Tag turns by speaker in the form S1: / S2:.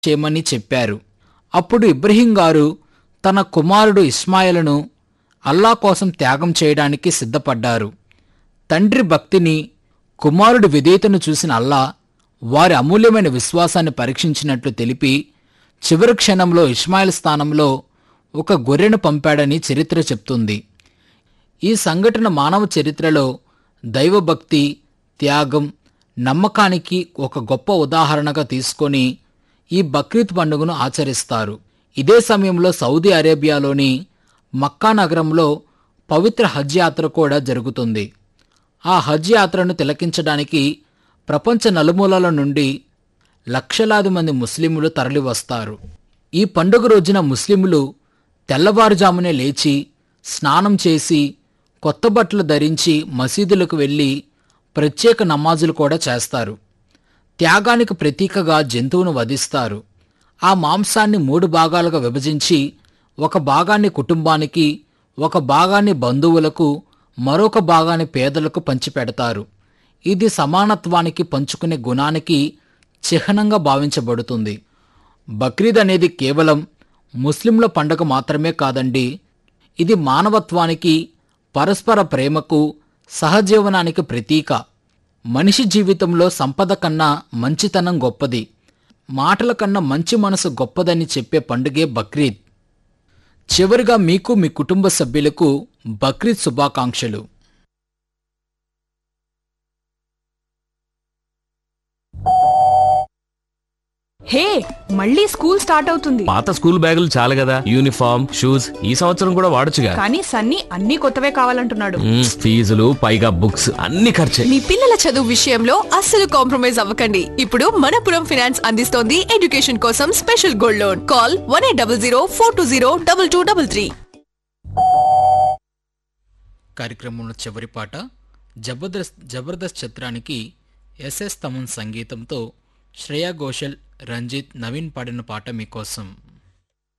S1: చేయమని చెప్పారు అప్పుడు ఇబ్రహీం గారు తన కుమారుడు ఇస్మాయిలను అల్లా కోసం త్యాగం చేయడానికి సిద్ధపడ్డారు తండ్రి భక్తిని కుమారుడి విధేయతను చూసిన అల్లా వారి అమూల్యమైన విశ్వాసాన్ని పరీక్షించినట్లు తెలిపి చివరి క్షణంలో ఇస్మాయిల్ స్థానంలో ఒక గొర్రెను పంపాడని చరిత్ర చెప్తుంది ఈ సంఘటన మానవ చరిత్రలో దైవభక్తి త్యాగం నమ్మకానికి ఒక గొప్ప ఉదాహరణగా తీసుకొని ఈ బక్రీద్ పండుగను ఆచరిస్తారు ఇదే సమయంలో సౌదీ అరేబియాలోని మక్కా నగరంలో పవిత్ర హజ్ యాత్ర కూడా జరుగుతుంది ఆ హజ్ యాత్రను తిలకించడానికి ప్రపంచ నలుమూలల నుండి లక్షలాది మంది ముస్లింలు తరలివస్తారు ఈ పండుగ రోజున ముస్లింలు తెల్లవారుజామునే లేచి స్నానం చేసి కొత్త బట్టలు ధరించి మసీదులకు వెళ్ళి ప్రత్యేక నమాజులు కూడా చేస్తారు త్యాగానికి ప్రతీకగా జంతువును వధిస్తారు ఆ మాంసాన్ని మూడు భాగాలుగా విభజించి ఒక భాగాన్ని కుటుంబానికి ఒక భాగాన్ని బంధువులకు మరొక భాగాన్ని పేదలకు పంచిపెడతారు ఇది సమానత్వానికి పంచుకునే గుణానికి చిహ్నంగా భావించబడుతుంది బక్రీద్ అనేది కేవలం ముస్లింల పండగ మాత్రమే కాదండి ఇది మానవత్వానికి పరస్పర ప్రేమకు సహజీవనానికి ప్రతీక మనిషి జీవితంలో సంపద కన్నా మంచితనం గొప్పది మాటల కన్నా మంచి మనసు గొప్పదని చెప్పే పండుగే బక్రీద్ చివరిగా మీకు మీ కుటుంబ సభ్యులకు బక్రీద్ శుభాకాంక్షలు
S2: హే మళ్ళీ స్కూల్ స్టార్ట్ అవుతుంది
S3: పాత స్కూల్ బ్యాగులు చాలు కదా యూనిఫామ్ షూస్ ఈ సంవత్సరం కూడా వాడొచ్చుగా
S2: కానీ సన్నీ అన్ని కొత్తవే కావాలంటున్నాడు
S3: మ్మ్, ఫీజులు పైగా బుక్స్ అన్ని ఖర్చే
S4: మీ పిల్లల చదువు విషయంలో అస్సలు కాంప్రమైజ్ అవ్వకండి ఇప్పుడు మనపురం ఫైనాన్స్ అందిస్తోంది ఎడ్యుకేషన్ కోసం special gold loan call one eight double zero four two zero double two double three
S1: కార్యక్రమంలో చివరి పాట జబర్దస్త్ జబర్దస్త్ చిత్రానికి ఎస్ఎస్ తమన్ సంగీతంతో శ్రేయా ఘోషల్ రంజిత్ నవీన్ పాడిన పాట మీకోసం